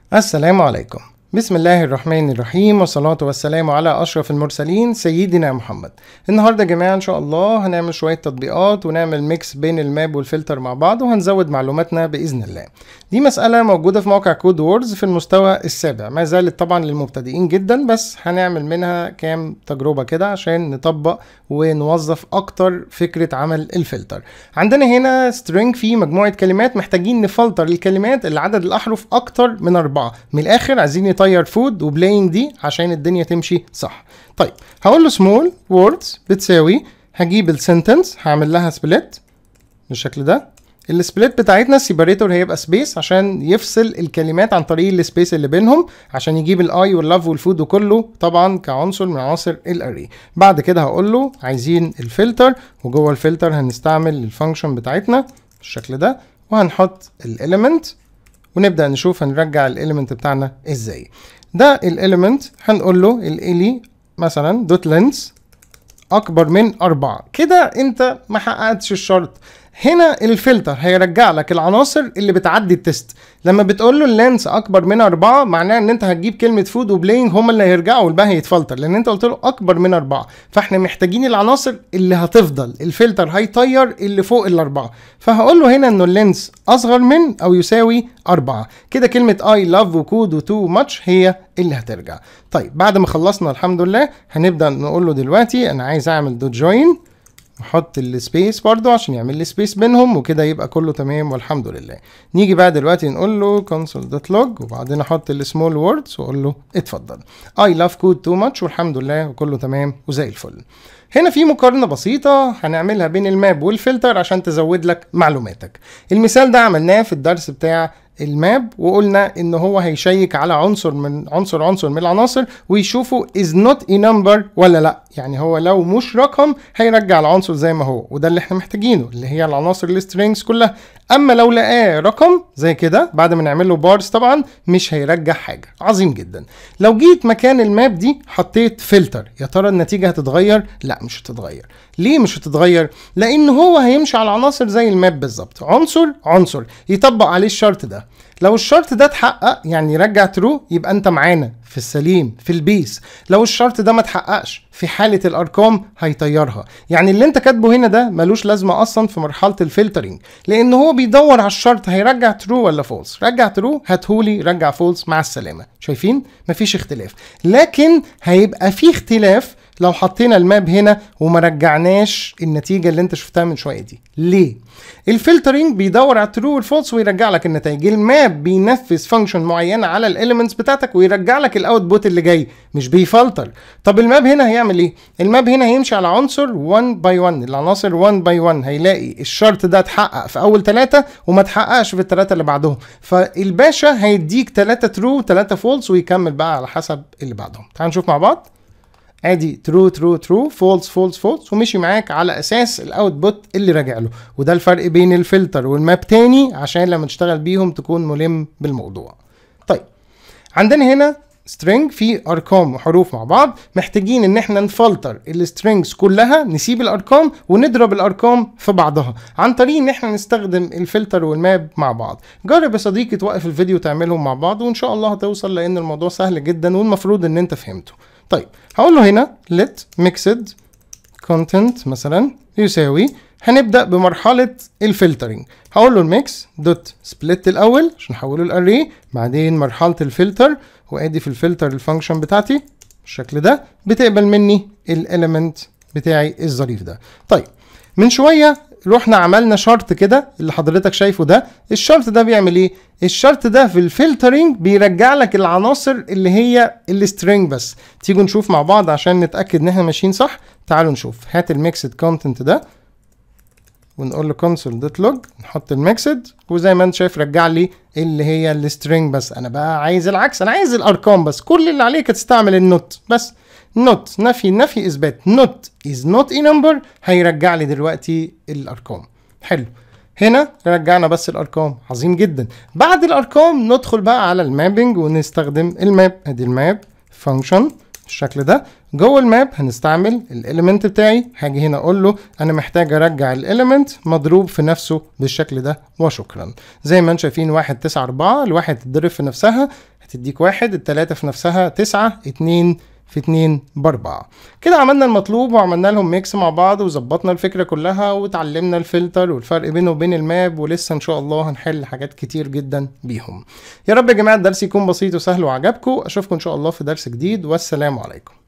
السلام عليكم بسم الله الرحمن الرحيم والصلاة والسلام على أشرف المرسلين سيدنا محمد النهاردة يا جماعة إن شاء الله هنعمل شوية تطبيقات ونعمل ميكس بين الماب والفلتر مع بعض وهنزود معلوماتنا بإذن الله دي مسألة موجودة في موقع كود ووردز في المستوى السابع ما زالت طبعا للمبتدئين جدا بس هنعمل منها كام تجربة كده عشان نطبق ونوظف أكتر فكرة عمل الفلتر عندنا هنا string فيه مجموعة كلمات محتاجين نفلتر الكلمات اللي عدد الأحرف أكتر من أربعة من الآخر عايزين نطير فود وبلاينج دي عشان الدنيا تمشي صح طيب هقول له small words بتساوي هجيب السنتنس هعمل لها سبليت بالشكل ده السبليت بتاعتنا السيبريتور هيبقى سبيس عشان يفصل الكلمات عن طريق السبيس اللي بينهم عشان يجيب الاي واللاف والفود وكله طبعا كعنصر من عناصر الاري بعد كده هقول له عايزين الفلتر وجوه الفلتر هنستعمل الفانكشن بتاعتنا بالشكل ده وهنحط الاليمنت ونبدا نشوف هنرجع الاليمنت بتاعنا ازاي ده الاليمنت هنقول له الالي مثلا دوت لينس اكبر من أربعة كده انت ما حققتش الشرط هنا الفلتر هيرجع لك العناصر اللي بتعدي التست لما بتقول له اللينس اكبر من أربعة معناه ان انت هتجيب كلمة فود وبلاينج هم اللي هيرجعوا والباقي هيتفلتر لان انت قلت له اكبر من أربعة فاحنا محتاجين العناصر اللي هتفضل الفلتر هيطير اللي فوق الأربعة فهقول له هنا انه اللينس اصغر من او يساوي أربعة كده كلمة اي لاف وكود وتو ماتش هي اللي هترجع طيب بعد ما خلصنا الحمد لله هنبدأ نقول له دلوقتي انا عايز اعمل دوت جوين نحط السبيس برضو عشان يعمل لي سبيس بينهم وكده يبقى كله تمام والحمد لله نيجي بقى دلوقتي نقول له console.log وبعدين احط السمول ووردز واقول له اتفضل I love code too much والحمد لله وكله تمام وزي الفل هنا في مقارنة بسيطة هنعملها بين الماب والفلتر عشان تزود لك معلوماتك المثال ده عملناه في الدرس بتاع الماب وقلنا ان هو هيشيك على عنصر من عنصر عنصر من العناصر ويشوفه is not a number ولا لا يعني هو لو مش رقم هيرجع العنصر زي ما هو وده اللي احنا محتاجينه اللي هي العناصر السترينجز كلها اما لو لقاه رقم زي كده بعد ما نعمل له بارز طبعا مش هيرجع حاجه عظيم جدا لو جيت مكان الماب دي حطيت فلتر يا ترى النتيجه هتتغير لا مش هتتغير ليه مش هتتغير لان هو هيمشي على العناصر زي الماب بالظبط عنصر عنصر يطبق عليه الشرط ده لو الشرط ده اتحقق يعني يرجع ترو يبقى انت معانا في السليم في البيس لو الشرط ده ما اتحققش في حاله الارقام هيطيرها يعني اللي انت كاتبه هنا ده ملوش لازمه اصلا في مرحله الفلترنج لان هو بيدور على الشرط هيرجع ترو ولا فولس رجع ترو هاتهولي رجع فولس مع السلامه شايفين مفيش اختلاف لكن هيبقى في اختلاف لو حطينا الماب هنا وما رجعناش النتيجه اللي انت شفتها من شويه دي ليه الفلترنج بيدور على الترو والفولس ويرجع لك النتائج الماب بينفذ فانكشن معينه على الاليمنتس بتاعتك ويرجع لك الاوتبوت اللي جاي مش بيفلتر طب الماب هنا هيعمل ايه الماب هنا هيمشي على عنصر 1 باي 1 العناصر 1 باي 1 هيلاقي الشرط ده اتحقق في اول ثلاثه وما اتحققش في الثلاثه اللي بعدهم فالباشا هيديك ثلاثه ترو ثلاثه فولس ويكمل بقى على حسب اللي بعدهم تعال نشوف مع بعض ادي ترو ترو ترو فولس فولس فولس ومشي معاك على اساس الاوتبوت اللي راجع له وده الفرق بين الفلتر والماب تاني عشان لما تشتغل بيهم تكون ملم بالموضوع طيب عندنا هنا string فيه ارقام وحروف مع بعض محتاجين ان احنا نفلتر السترينجز كلها نسيب الارقام ونضرب الارقام في بعضها عن طريق ان احنا نستخدم الفلتر والماب مع بعض جرب يا صديقي توقف الفيديو تعملهم مع بعض وان شاء الله هتوصل لان الموضوع سهل جدا والمفروض ان انت فهمته طيب هقول له هنا let mixed content مثلا يساوي هنبدا بمرحله الفلترنج هقول له الميكس دوت سبليت الاول عشان احوله الاري بعدين مرحله الفلتر وادي في الفلتر الفانكشن بتاعتي بالشكل ده بتقبل مني الاليمنت بتاعي الظريف ده طيب من شويه رحنا عملنا شرط كده اللي حضرتك شايفه ده الشرط ده بيعمل ايه الشرط ده في الفلترنج بيرجع لك العناصر اللي هي السترينج بس تيجوا نشوف مع بعض عشان نتاكد ان احنا ماشيين صح تعالوا نشوف هات الميكسد كونتنت ده ونقول له console دوت لوج نحط الميكسد وزي ما انت شايف رجع لي اللي هي السترينج بس انا بقى عايز العكس انا عايز الارقام بس كل اللي عليك تستعمل النوت بس نوت نفي نفي اثبات نوت از نوت اي نمبر هيرجع لي دلوقتي الارقام حلو هنا رجعنا بس الارقام عظيم جدا بعد الارقام ندخل بقى على المابنج ونستخدم الماب ادي الماب فانكشن بالشكل ده جوه الماب هنستعمل الاليمنت بتاعي هاجي هنا اقول له انا محتاج ارجع الاليمنت مضروب في نفسه بالشكل ده وشكرا زي ما انتم شايفين واحد تسعة اربعة الواحد تضرب في نفسها هتديك واحد التلاتة في نفسها تسعة اتنين في اتنين باربعة كده عملنا المطلوب وعملنا لهم ميكس مع بعض وظبطنا الفكرة كلها وتعلمنا الفلتر والفرق بينه وبين الماب ولسه ان شاء الله هنحل حاجات كتير جدا بيهم يا رب يا جماعة الدرس يكون بسيط وسهل وعجبكم اشوفكم ان شاء الله في درس جديد والسلام عليكم